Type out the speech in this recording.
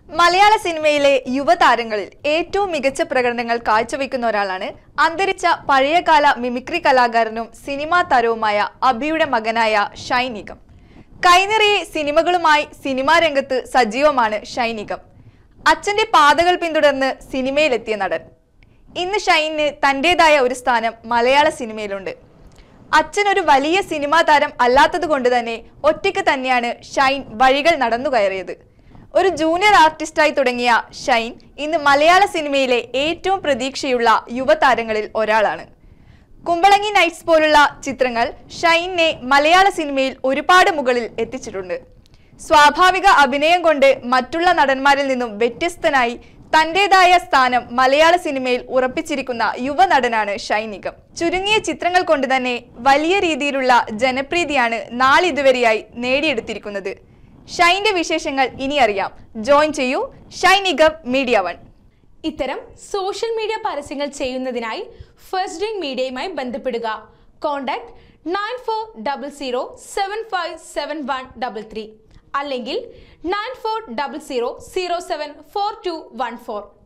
മലയാള സിനിമയിലെ യുവതാരങ്ങളിൽ ഏറ്റവും മികച്ച പ്രകടനങ്ങൾ കാഴ്ചവെക്കുന്ന ഒരാളാണ് അന്തരിച്ച പഴയകാല മിമിക്രി കലാകാരനും സിനിമാ താരവുമായ അഭിയുടെ മകനായ ഷൈനികം കൈനിറയെ സിനിമകളുമായി സിനിമാ രംഗത്ത് സജീവമാണ് ഷൈനികം അച്ഛന്റെ പാതകൾ പിന്തുടർന്ന് സിനിമയിലെത്തിയ നടൻ ഇന്ന് ഷൈനിന് തന്റേതായ ഒരു സ്ഥാനം മലയാള സിനിമയിലുണ്ട് അച്ഛൻ ഒരു വലിയ സിനിമാ താരം അല്ലാത്തത് കൊണ്ട് തന്നെ ഒറ്റയ്ക്ക് തന്നെയാണ് ഷൈൻ വഴികൾ നടന്നു കയറിയത് ഒരു ജൂനിയർ ആർട്ടിസ്റ്റായി തുടങ്ങിയ ഷൈൻ ഇന്ന് മലയാള സിനിമയിലെ ഏറ്റവും പ്രതീക്ഷയുള്ള യുവതാരങ്ങളിൽ ഒരാളാണ് കുമ്പളങ്ങി നൈറ്റ്സ് പോലുള്ള ചിത്രങ്ങൾ ഷൈനെ മലയാള സിനിമയിൽ ഒരുപാട് മുകളിൽ എത്തിച്ചിട്ടുണ്ട് സ്വാഭാവിക അഭിനയം കൊണ്ട് മറ്റുള്ള നടന്മാരിൽ നിന്നും വ്യത്യസ്തനായി തന്റേതായ സ്ഥാനം മലയാള സിനിമയിൽ ഉറപ്പിച്ചിരിക്കുന്ന യുവനടനാണ് ഷൈനികം ചുരുങ്ങിയ ചിത്രങ്ങൾ കൊണ്ട് തന്നെ വലിയ രീതിയിലുള്ള ജനപ്രീതിയാണ് നാളിതുവരെയായി നേടിയെടുത്തിരിക്കുന്നത് ഷൈന്റെ വിശേഷങ്ങൾ ഇനി അറിയാം ജോയിൻ ചെയ്യൂ ഷൈനികം മീഡിയ വൺ ഇത്തരം സോഷ്യൽ മീഡിയ പരസ്യങ്ങൾ ചെയ്യുന്നതിനായി ഫസ്റ്റ് ഡ്രിങ്ക് മീഡിയയുമായി ബന്ധപ്പെടുക contact nine four double zero seven five seven one double three അല്ലെങ്കിൽ nine four double zero zero seven four two one four